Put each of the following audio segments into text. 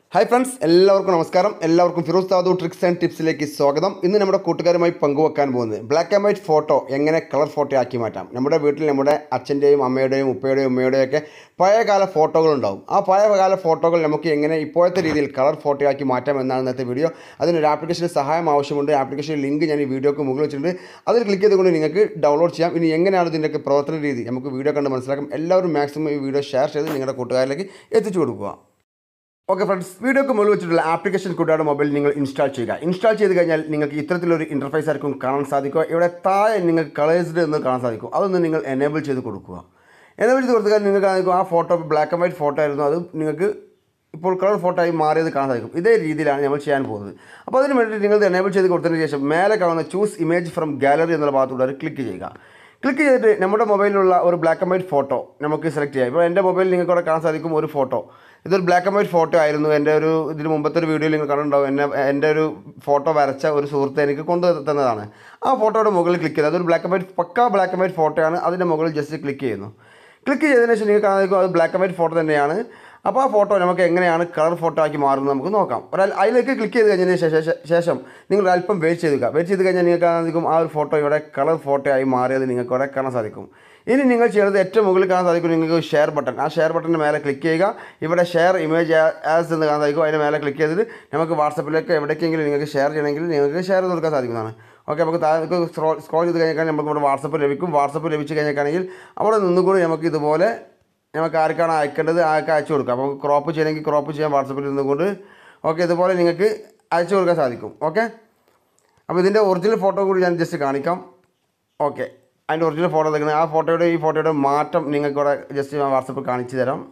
hi friends എല്ലാവർക്കും നമസ്കാരം എല്ലാവർക്കും ഫിറോസ് താദു ട്രിക്സ് ആൻഡ് ടിപ്സിലേക്ക് സ്വാഗതം ഇന്ന് നമ്മുടെ കൂട്ടുകാരുമായി പങ്കുവെക്കാൻ പോകുന്നത് ബ്ലാക്ക് ആൻഡ് വൈറ്റ് ഫോട്ടോ എങ്ങനെ കളർ ഫോട്ടോ ആക്കി മാറ്റാം നമ്മുടെ വീട്ടിൽ നമ്മുടെ അച്ഛൻ്റെയും അമ്മയുടെയും ഉപ്പയുടെയും ഉമ്മയുടെയും ഒക്കെ പഴയകാല ഫോട്ടോകൾ ഉണ്ടാവും ആ പഴയകാല ഫോട്ടോകൾ നമുക്ക് എങ്ങനെ ഇപ്പോഴത്തെ രീതിയിൽ കളർ ഫോട്ടോ ആക്കി മാറ്റാം എന്നാണ് ഇന്നത്തെ വീഡിയോ അതിനൊരു ആപ്ലിക്കേഷൻ്റെ സഹായം ആവശ്യമുണ്ട് ആപ്ലിക്കേഷൻ ലിങ്ക് ഞാൻ ഈ വീഡിയോക്ക് മുകളിൽ വെച്ചിട്ടുണ്ട് അതിൽ ക്ലിക്ക് ചെയ്തുകൊണ്ട് നിങ്ങൾക്ക് ഡൗൺലോഡ് ചെയ്യാം ഇനി എങ്ങനെയാണ് ഇതിൻ്റെയൊക്കെ പ്രവർത്തന രീതി നമുക്ക് വീഡിയോ കണ്ട് മനസ്സിലാക്കാം എല്ലാവരും മാക്സിമം ഈ വീഡിയോ ഷെയർ ചെയ്ത് നിങ്ങളുടെ കൂട്ടുകാരിലേക്ക് എത്തിച്ചു കൊടുക്കുക ഓക്കെ ഫ്രണ്ട്സ് വീഡിയോക്ക് മുകളിൽ വെച്ചിട്ടുള്ള ആപ്ലിക്കേഷൻ കൂടാതെ മൊബൈൽ നിങ്ങൾ ഇൻസ്റ്റാൾ ചെയ്യുക ഇൻസ്റ്റാൾ ചെയ്ത് കഴിഞ്ഞാൽ നിങ്ങൾക്ക് ഇത്തരത്തിലൊരു ഇൻ്റർഫേസ് ആയിരിക്കും കാണാൻ സാധിക്കുക ഇവിടെ താഴെ നിങ്ങൾക്ക് കളേഴ്സ്ഡ് എന്ന് കാണാൻ സാധിക്കും അതൊന്ന് നിങ്ങൾ എനേബിൾ ചെയ്ത് കൊടുക്കുക എനേബിൾ ചെയ്ത് കൊടുത്താൽ നിങ്ങൾക്ക് കാണിക്കും ആ photo black and white photo ആയിരുന്നു അത് നിങ്ങൾക്ക് ഇപ്പോൾ കളർ ഫോട്ടോ ആയി മാറിയത് കാണാൻ സാധിക്കും ഇതേ രീതിയിലാണ് നമ്മൾ ചെയ്യാൻ പോകുന്നത് അപ്പോൾ അതിന് വേണ്ടിയിട്ട് നിങ്ങൾ എനേബിൾ ചെയ്ത് കൊടുത്തതിന് ശേഷം മേലെ കാണുന്ന ചൂസ് ഇമേജ് ഫ്രം ഗാലറി എന്നുള്ള ഭാഗത്തൂടെ ക്ലിക്ക് ചെയ്യുക ക്ലിക്ക് ചെയ്തിട്ട് നമ്മുടെ മൊബൈലിലുള്ള ഒരു ബ്ലാക്ക് ആൻഡ് വൈറ്റ് ഫോട്ടോ നമുക്ക് സെലക്ട് ചെയ്യാം ഇപ്പോൾ എൻ്റെ മൊബൈലിൽ നിങ്ങൾക്ക് അവിടെ കാണാൻ സാധിക്കും ഒരു ഫോട്ടോ ഇതൊരു ബ്ലാക്ക് ആൻഡ് വൈറ്റ് ഫോട്ടോ ആയിരുന്നു എൻ്റെ ഒരു ഇതിന് മുമ്പത്തെ ഒരു വീഡിയോയിൽ നിങ്ങൾ കണ്ടിട്ടുണ്ടാവും എന്നെ എൻ്റെ ഒരു ഫോട്ടോ വരച്ച ഒരു സുഹൃത്ത് എനിക്ക് കൊണ്ടു തന്നതാണ് ആ ഫോട്ടോയുടെ മുകളിൽ ക്ലിക്ക് ചെയ്ത് അതൊരു ബ്ലാക്ക് ആൻഡ് വൈറ്റ് പക്കാ ബ്ലാക്ക് ആൻഡ് വൈറ്റ് ഫോട്ടോയാണ് അതിൻ്റെ മുകളിൽ ജസ്റ്റ് ക്ലിക്ക് ചെയ്യുന്നു ക്ലിക്ക് ചെയ്തതിന് ശേഷം നിങ്ങൾക്ക് കാണാൻ സാധിക്കും അത് ബ്ലാക്ക് ആൻഡ് വൈറ്റ് ഫോട്ടോ തന്നെയാണ് അപ്പോൾ ആ ഫോട്ടോ നമുക്ക് എങ്ങനെയാണ് കളർ ഫോട്ടോ ആക്കി മാറുന്നത് നമുക്ക് നോക്കാം ഒരാൾ അതിലേക്ക് ക്ലിക്ക് ചെയ്ത് കഴിഞ്ഞതിന് ശേഷം ശേഷം നിങ്ങൾ അല്പം വെയിറ്റ് ചെയ്യുക വെയിറ്റ് ചെയ്ത് കഴിഞ്ഞാൽ നിങ്ങൾക്ക് കാണാൻ സാധിക്കും ആ ഒരു ഫോട്ടോ ഇവിടെ കളർ ഫോട്ടോ ആയി മാറിയത് നിങ്ങൾക്ക് ഇവിടെ കാണാൻ സാധിക്കും ഇനി നിങ്ങൾ ചെയ്യുന്നത് ഏറ്റവും മുകളിൽ കാണാൻ സാധിക്കും നിങ്ങൾക്ക് ഷെയർ ബട്ടൺ ആ ഷെയർ ബട്ടൻ്റെ മേലെ ക്ലിക്ക് ചെയ്യുക ഇവിടെ ഷെയർ ഇമേജ് ആസ് എന്ന് കാണാൻ സാധിക്കും അതിൻ്റെ മേലെ ക്ലിക്ക് ചെയ്തിട്ട് നമുക്ക് വാട്സപ്പിലേക്ക് എവിടേക്കെങ്കിലും നിങ്ങൾക്ക് ഷെയർ ചെയ്യണമെങ്കിൽ നിങ്ങൾക്ക് ഷെയർ ചെയ്ത് കൊടുക്കാൻ സാധിക്കുന്നതാണ് ഓക്കെ നമുക്ക് താഴേക്ക് സ്ക്രോൾ സ്ക്രോൾ ചെയ്ത് കഴിഞ്ഞാൽ നമുക്ക് ഇവിടെ വാട്സപ്പ് ലഭിക്കും വാട്സപ്പ് ലഭിച്ച് കഴിഞ്ഞാൽ അവിടെ നിന്നുകൂടി നമുക്ക് ഇതുപോലെ നമുക്ക് ആർക്കാണ് അയക്കേണ്ടത് ആർക്ക് അയച്ചു കൊടുക്കാം അപ്പോൾ ക്രോപ്പ് ചെയ്യണമെങ്കിൽ ക്രോപ്പ് ചെയ്യാൻ വാട്സപ്പിൽ നിന്നുകൊണ്ട് ഓക്കെ ഇതുപോലെ നിങ്ങൾക്ക് അയച്ചു കൊടുക്കാൻ സാധിക്കും ഓക്കെ അപ്പോൾ ഇതിൻ്റെ ഒറിജിനൽ ഫോട്ടോ കൂടി ഞാൻ ജസ്റ്റ് കാണിക്കാം ഓക്കെ അതിൻ്റെ ഒറിജിനൽ ഫോട്ടോ എടുക്കുന്നത് ആ ഫോട്ടോയുടെ ഈ ഫോട്ടോയുടെ മാറ്റം നിങ്ങൾക്ക് ഇവിടെ ജസ്റ്റ് ഞാൻ വാട്സപ്പിൽ കാണിച്ചു തരാം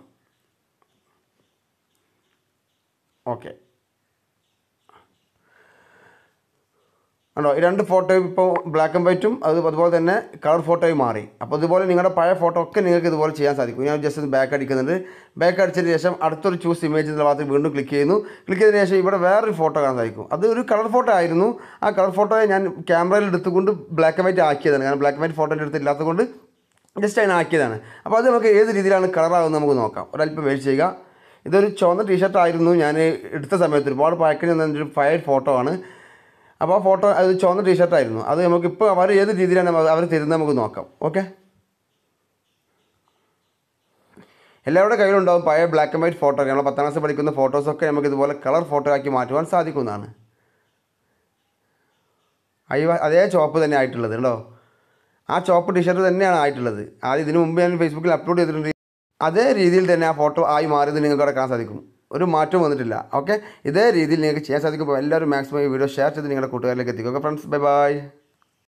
ഓക്കെ ഉണ്ടോ ഈ രണ്ട് ഫോട്ടോയും ഇപ്പോൾ ബ്ലാക്ക് ആൻഡ് വൈറ്റും അത് അതുപോലെ തന്നെ കളർ ഫോട്ടോയും മാറി അപ്പോൾ ഇതുപോലെ നിങ്ങളുടെ പഴയ ഫോട്ടോ ഒക്കെ നിങ്ങൾക്ക് ഇതുപോലെ ചെയ്യാൻ സാധിക്കും ഞാൻ ജസ്റ്റ് ഒന്ന് ബാക്ക് അടിക്കുന്നുണ്ട് ബാക്ക് അടിച്ചതിന് ശേഷം അടുത്തൊരു ചൂസ് ഇമേജ് എന്ന ഭാഗത്ത് വീണ്ടും ക്ലിക്ക് ചെയ്യുന്നു ക്ലിക്ക് ചെയ്തതിന് ശേഷം ഇവിടെ വേറൊരു ഫോട്ടോ കാണാൻ സാധിക്കും അത് ഒരു കളർ ഫോട്ടോ ആയിരുന്നു ആ കളർ ഫോട്ടോയെ ഞാൻ ക്യാമറയിൽ എടുത്തുകൊണ്ട് ബ്ലാക്ക് ആൻഡ് വൈറ്റ് ആക്കിയതാണ് കാരണം ബ്ലാക്ക് ആൻഡ് വൈറ്റ് ഫോട്ടോ എടുത്ത് ഇല്ലാത്തതുകൊണ്ട് ജസ്റ്റ് അതിനെ ആക്കിയതാണ് അപ്പോൾ അത് നമുക്ക് ഏത് രീതിയിലാണ് കളറാകുന്നത് നമുക്ക് നോക്കാം ഒരല്പം വെയിറ്റ് ചെയ്യുക ഇതൊരു ചുവന്ന ടീഷർട്ട് ആയിരുന്നു ഞാൻ എടുത്ത സമയത്ത് ഒരുപാട് പഴക്കണി ഒരു ഫയർ ഫോട്ടോ ആണ് അപ്പോൾ ആ ഫോട്ടോ അത് ചുവന്ന ടീഷർട്ടായിരുന്നു അത് നമുക്കിപ്പോൾ അവർ ഏത് രീതിയിലാണ് അവർ തരുന്നത് നമുക്ക് നോക്കാം ഓക്കെ എല്ലാവരുടെ കയ്യിലുണ്ടാവും പഴയ ബ്ലാക്ക് ആൻഡ് വൈറ്റ് ഫോട്ടോ നമ്മൾ പത്താം ക്ലാസ് പഠിക്കുന്ന ഫോട്ടോസൊക്കെ നമുക്ക് ഇതുപോലെ കളർ ഫോട്ടോ ആക്കി മാറ്റുവാൻ സാധിക്കുന്നതാണ് അയ്യോ അതേ ചോപ്പ് തന്നെ ആയിട്ടുള്ളത് കേട്ടോ ആ ചോപ്പ് ടീഷർട്ട് തന്നെയാണ് ആയിട്ടുള്ളത് ആദ്യം ഇതിനു മുമ്പ് ഞാൻ ഫേസ്ബുക്കിൽ അപ്ലോഡ് ചെയ്തിട്ടുണ്ട് അതേ രീതിയിൽ തന്നെ ആ ഫോട്ടോ ആയി മാറിയത് നിങ്ങൾക്ക് അവിടെ കാണാൻ സാധിക്കും ഒരു മാറ്റം വന്നിട്ടില്ല ഓക്കെ ഇതേ രീതിയിൽ നിങ്ങൾക്ക് ചെയ്യാൻ സാധിക്കും അപ്പോൾ എല്ലാവരും മാക്സിമം ഈ വീഡിയോ ഷെയർ ചെയ്ത് നിങ്ങളുടെ കൂട്ടുകാരിലേക്ക് എത്തിക്കുക ഓക്കെ ഫ്രണ്ട്സ് ബൈ ബൈ